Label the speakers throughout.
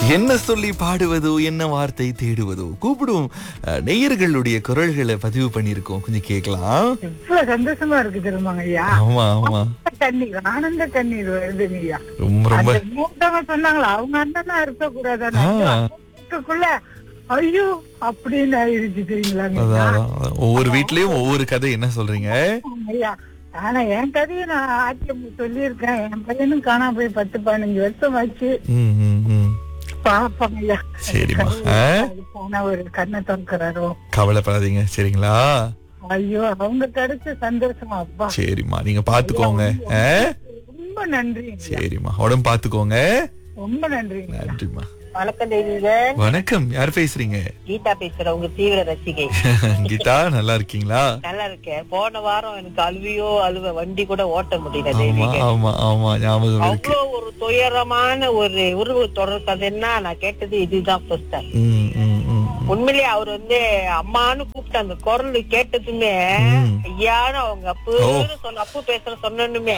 Speaker 1: என்ன சொல்லி பாடுவதோ என்ன வார்த்தை தேடுவதோ கூப்பிடும் அஹ், நேயர்களுடைய குரல்களை பதிவு பண்ணியிருக்கோம் கொஞ்சம் கேட்கலாம்
Speaker 2: எவ்வளவு சந்தோஷமா இருக்கு தெரியுமாங்க ஐயா
Speaker 1: ஆமா ஆமா
Speaker 2: தண்ணீர் ஆனந்த தண்ணீர் வருதுங்க ஐயா
Speaker 1: ரொம்ப ரொம்ப
Speaker 2: அந்த மூத்தவங்க சொன்னாங்களா அவங்க அண்ணனா இருக்க கூடாதானே
Speaker 1: ஆ.
Speaker 2: வீட்டுக்குள்ள ஐயோ அப்படின்னு ஆயிடுச்சு தெரியுங்களாங்க
Speaker 1: அதான்
Speaker 2: ஐயா.
Speaker 1: அதான். ஒவ்வொரு வீட்லயும் ஒவ்வொரு கதை என்ன சொல்றீங்க
Speaker 2: ஐயா ஆனா என் கதையை நான் ஆட்சியம் சொல்லியிருக்கேன் என் பையனும் காணாம போய் பத்து பதினஞ்சு வருஷம் ஆச்சு
Speaker 1: ம், ம், ம்.
Speaker 2: பாப்போம் ஐயா
Speaker 1: சரிம்மா ஆ?
Speaker 2: அதுக்கான ஒரு கண்ணை திறக்கிறாரோ
Speaker 1: கவலைப்படாதீங்க சரிங்களா
Speaker 2: ஐயோ அவங்க கிடைச்ச சந்தோஷமா அப்பா
Speaker 1: சரிம்மா நீங்க பாத்துக்கோங்க ஆ?
Speaker 2: ரொம்ப நன்றி
Speaker 1: சரிம்மா உடம்பு பாத்துக்கோங்க
Speaker 2: ரொம்ப நன்றி
Speaker 1: நன்றிம்மா
Speaker 3: வணக்கம் தேவிங்க
Speaker 1: வணக்கம் யார் பேசுறீங்க
Speaker 3: கீதா பேசுறேன் உங்க தீவிர ரசிகை
Speaker 1: கீதா நல்லா இருக்கீங்களா
Speaker 3: நல்லா இருக்கேன் போன வாரம் எனக்கு அழுவியோ அழுவ வண்டி கூட ஓட்ட முடியல
Speaker 1: ஆமா
Speaker 3: தேவிங்க
Speaker 1: ஆமா ஆமா ஞாபகம் இருக்கு
Speaker 3: அவ்வளவு ஒரு துயரமான ஒரு உருவ தொடர் கதைன்னா நான் கேட்டது இதுதான் ஃபர்ஸ்ட் டைம்
Speaker 1: ம், ம், ம்.
Speaker 3: உண்மையிலேயே அவர் வந்து அம்மான்னு கூப்பிட்ட அந்த குரல் கேட்டதுமே
Speaker 1: ம்.
Speaker 3: ஐயான்னு அவங்க அப்புன்னு சொன்ன அப்பு பேசுற சொன்னனுமே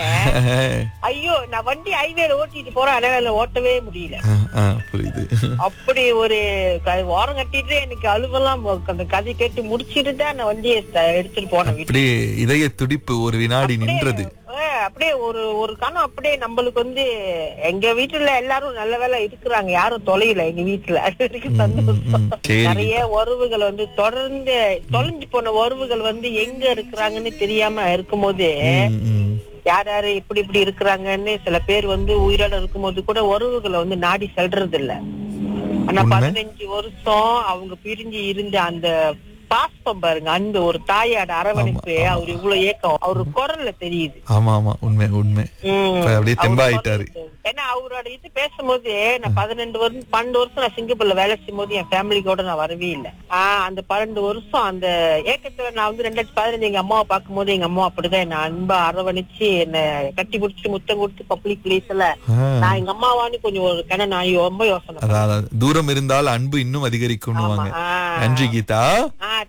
Speaker 3: ஐயோ நான் வண்டி ஹைவேல ஓட்டிட்டு போறேன் அதனால ஓட்டவே முடியல
Speaker 1: ஆ, ஆ, புரியுது
Speaker 3: அப்படி ஒரு க- ஓரம் கட்டிட்டு எனக்கு அழுவெல்லாம் அந்த கதை கேட்டு முடிச்சிட்டு தான் நான் வண்டியை ஸ்ட- எடுத்துட்டு போனேன் வீட்டுக்கு.
Speaker 1: அப்படியே இதய துடிப்பு ஒரு வினாடி நின்றது
Speaker 3: ஆ, அப்படியே ஒரு ஒரு கணம் அப்படியே நம்மளுக்கு வந்து எங்க வீட்டுல எல்லாரும் நல்ல வேலை இருக்கிறாங்க யாரும் தொலைல எங்க வீட்டுல அது வரைக்கும் சந்தோஷம்
Speaker 1: ம், சரி.
Speaker 3: நிறைய உறவுகள் வந்து தொடர்ந்து தொலைஞ்சு போன உறவுகள் வந்து எங்க இருக்கிறாங்கன்னு தெரியாம இருக்கும்போது
Speaker 1: ம், ம்.
Speaker 3: யார் யாரு இப்படி இப்படி இருக்கிறாங்கன்னு சில பேர் வந்து உயிரோட இருக்கும்போது கூட உறவுகளை வந்து நாடி செல்றது இல்ல ஆனா
Speaker 1: உண்மை.
Speaker 3: பதினஞ்சு வருஷம் அவங்க பிரிஞ்சு இருந்த அந்த பாசம் பாருங்க அந்த ஒரு தாயோட அரவணைப்பு
Speaker 1: ஆமா, ஆமா.
Speaker 3: அவர் இவ்வளவு ஏக்கம் அவரு குரல்ல தெரியுது
Speaker 1: ஆமா ஆமா உண்மை உண்மை
Speaker 3: ம்.
Speaker 1: இப்ப அப்படியே
Speaker 3: அவர்
Speaker 1: தெம்பாயிட்டாரு.
Speaker 3: குரல்ல- ஏன்னா அவரோட இது பேசும்போது நான் பதினெண்டு வருஷம் பன்னெண்டு வருஷம் நான் சிங்கப்பூர்ல வேலை செய்யும் போது என் ஃபேமிலி கூட நான் வரவே இல்லை ஆஹ் அந்த பன்னெண்டு வருஷம் அந்த ஏக்கத்துல நான் வந்து ரெண்டாயிரத்தி பதினஞ்சு எங்க அம்மாவை பார்க்கும்போது எங்க அம்மா அப்படிதான் என்ன அன்பா அரவணைச்சு என்ன கட்டி பிடிச்சி முத்தம் கொடுத்து பப்ளிக் பிளேஸ்ல
Speaker 1: ஆ,
Speaker 3: நான் எங்க அம்மாவான்னு கொஞ்சம் ஒரு கண நான் ரொம்ப யோசனை
Speaker 1: அதான் அதான். தூரம் இருந்தால் அன்பு இன்னும் அதிகரிக்கும்னுவாங்க
Speaker 3: ஆமா. ஆ.
Speaker 1: நன்றி கீதா
Speaker 3: ஆ